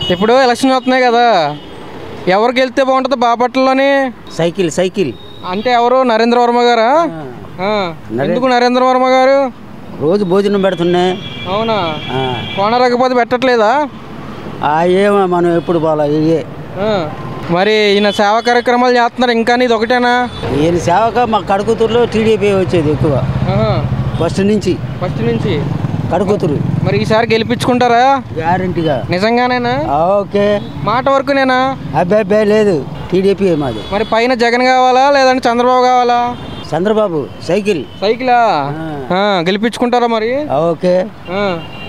ఇప్పుడు ఎలక్షన్ వస్తున్నాయి కదా ఎవరికి వెళ్తే బాగుంటుంది బాపట్లలోని సైకిల్ సైకిల్ అంటే ఎవరు నరేంద్ర వర్మ గారా ఆ. ఎందుకు నరేంద్ర వర్మ గారు రోజు భోజనం పెడుతున్నాయి అవునా కోనరాకపోతే పెట్టట్లేదా ఏమో మనం ఎప్పుడు పోలా ఇవే ఆ. మరి ఈయన సేవా కార్యక్రమాలు చేస్తున్నారు ఇంకా ఇది ఒకటేనా ఈయన సేవక మా కడుకుతురులో టీడీపీ వచ్చేది ఎక్కువ ఆహా. ఫస్ట్ నుంచి ఫస్ట్ నుంచి కడుకుతురు మరి ఈసారి గెలిపించుకుంటారా గ్యారంటీగా నిజంగానేనా ఓకే మాట వరకు నేనా అబ్బాయి అబ్బాయి లేదు టీడీపీ మాది మరి పైన జగన్ కావాలా లేదంటే చంద్రబాబు కావాలా చంద్రబాబు సైకిల్ సైకిలా ఆ, గెలిపించుకుంటారా మరి ఓకే ఆ.